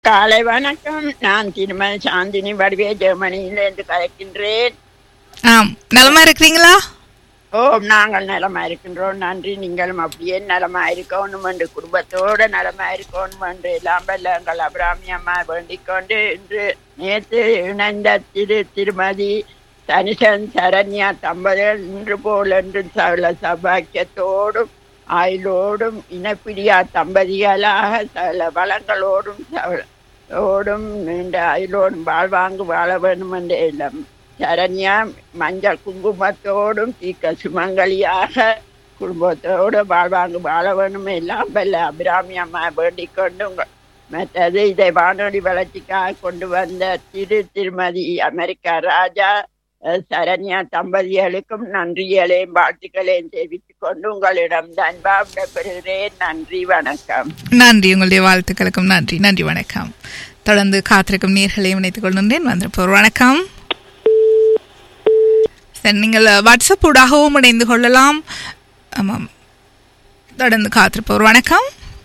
காலை வணக்கம் நான் திருமதி சாந்தினி வடிவே ஜெர்மனியிலிருந்து கலைக்கின்றேன் ஆம் நலமா இருக்கிறீங்களா ஓ நாங்கள் நலமா இருக்கின்றோம் நன்றி நீங்களும் அப்படியே நலமா இருக்கணும் என்று குடும்பத்தோட நலமா இருக்கணும் என்று எல்லாம் வல்ல எங்கள் அபிராமி அம்மா வேண்டிக் கொண்டு இன்று நேற்று இணைந்த திரு திருமதி தனிசன் சரண்யா தம்பதிகள் இன்று போல் என்று சகல சபாக்கியத்தோடும் ஆயுளோடும் இனப்பிரியா தம்பதிகளாக சகல வளங்களோடும் சகல ஓடும் நீண்ட அயலோடும் வாழ்வாங்கு வாழ வேண்டும் என்ற எண்ணம் சரண்யா மஞ்சள் குங்குமத்தோடும் தீக்க சுமங்கலியாக குடும்பத்தோடு வாழ்வாங்கு வாழ வேண்டும் எல்லாம் வல்ல அபிராமி அம்மா வேண்டிக் கொண்டு உங்க- மற்றது இதை வானொலி வளர்ச்சிக்காக கொண்டு வந்த திரு திருமதி அமெரிக்கா ராஜா அஹ், சரண்யா தம்பதிகளுக்கும் நன்றிகளையும் வாழ்த்துக்களையும் தெரிவித்துக் கொண்டு உங்களிடம் அன்பா விடைபெறுகிறேன் நன்றி வணக்கம் நன்றி உங்களுடைய வாழ்த்துக்களுக்கும் நன்றி நன்றி வணக்கம் தொடர்ந்து காத்திருக்கும் நேர்களையும் இணைத்துக் கொள்கின்றேன் வந்திருப்போர் வணக்கம் சரி நீங்கள் வாட்ஸ்அப் ஊடாகவும் இணைந்து கொள்ளலாம் ஆமாம் தொடர்ந்து காத்திருப்போர் வணக்கம்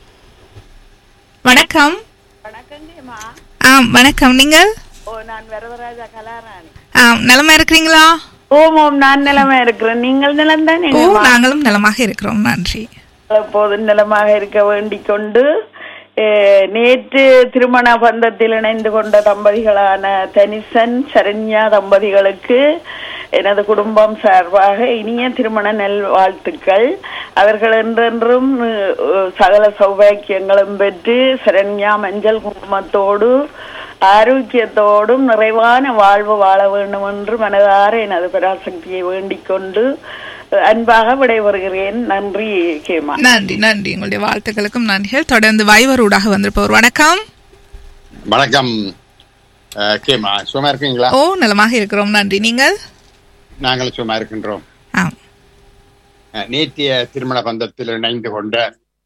வணக்கம் வணக்கங்கம்மா ஆம் வணக்கம் நீங்கள் ஓ நான் வரதராஜா கலாராணி ஆம் நலமா இருக்கிறீங்களா ஓம் ஓம் நான் நிலமா இருக்கிறேன் நீங்கள் நிலம் தானே ஓ நாங்களும் நலமாக இருக்கிறோம் நன்றி எப்போதும் நிலமாக இருக்க வேண்டிக் கொண்டு அஹ், நேற்று திருமண பந்தத்தில் இணைந்து கொண்ட தம்பதிகளான தனிசன் சரண்யா தம்பதிகளுக்கு எனது குடும்பம் சார்பாக இனிய திருமண நல் வாழ்த்துக்கள் அவர்கள் என்றென்றும் அஹ், சகல சௌபாக்கியங்களும் பெற்று சரண்யா மஞ்சள் குங்குமத்தோடு ஆரோக்கியத்தோடும் நிறைவான வாழ்வு வாழ வேண்டும் என்று மனதார எனது பராசக்தியை வேண்டிக் கொண்டு அன்பாக விடைபெறுகிறேன் நன்றி கேமா நன்றி நன்றி உங்களுடைய வாழ்த்துக்களுக்கும் நன்றிகள் தொடர்ந்து வைவரூடாக வந்திருப்போர் வணக்கம் வணக்கம் அஹ், கேமா சும்மா இருக்கீங்களா ஓ நலமாக இருக்கிறோம் நன்றி நீங்கள் நாங்கள் சும்மா இருக்கின்றோம் ஆம் அஹ், நேற்றைய திருமண பந்தத்தில் இணைந்து கொண்ட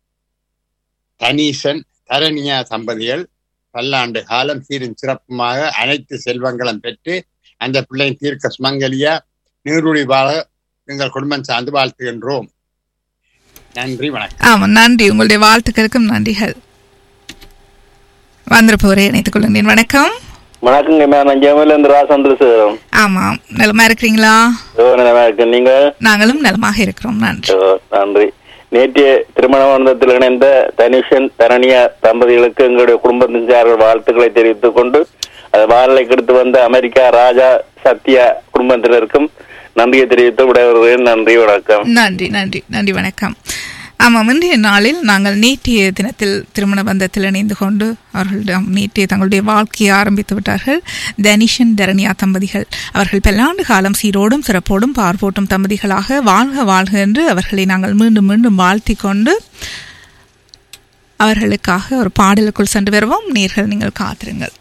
தனீசன் தரணியா தம்பதிகள் பல்லாண்டு காலம் சீரும் சிறப்புமாக அனைத்து செல்வங்களும் பெற்று அந்த பிள்ளையின் தீர்க்க சுமங்கலியா நீருழி வாழ எங்கள் குடும்பம் சார்ந்து வாழ்த்துகின்றோம் நன்றி வணக்கம் ஆமாம் நன்றி உங்களுடைய வாழ்த்துக்களுக்கும் நன்றிகள் வந்திருப்பவரை இணைத்துக் கொள்ளுங்கள் வணக்கம் வணக்கங்க மேம் நான் ஜெயமலேந்து ரா சந்திரசேகரம் ஆமாம் நலமா இருக்கிறீங்களா ஓ, நலமா இருக்கேன் நீங்க நாங்களும் நலமாக இருக்கிறோம் நன்றி ஓ, நன்றி நேற்றைய திருமண மண்டலத்தில் இணைந்த தனிஷன் தரணியா தம்பதிகளுக்கு எங்களுடைய குடும்பத்தின் சார்பில் வாழ்த்துக்களை தெரிவித்துக் கொண்டு அது வாழலை கெடுத்து வந்த அமெரிக்கா ராஜா சத்யா குடும்பத்தினருக்கும் நன்றியை தெரிவித்து விடைபெறுகிறேன் நன்றி வணக்கம் நன்றி நன்றி நன்றி வணக்கம் ஆமாம் இன்றைய நாளில் நாங்கள் நேற்றைய தினத்தில் திருமண பந்தத்தில் இணைந்து கொண்டு அவர்களிடம் நேற்றைய தங்களுடைய வாழ்க்கையை ஆரம்பித்து விட்டார்கள் தனிஷன் தரணியா தம்பதிகள் அவர்கள் பல்லாண்டு காலம் சீரோடும் சிறப்போடும் பார்ப்போட்டும் தம்பதிகளாக வாழ்க வாழ்க என்று அவர்களை நாங்கள் மீண்டும் மீண்டும் வாழ்த்தி கொண்டு அவர்களுக்காக ஒரு பாடலுக்குள் சென்று வருவோம் நேர்கள் நீங்கள் காத்திருங்கள்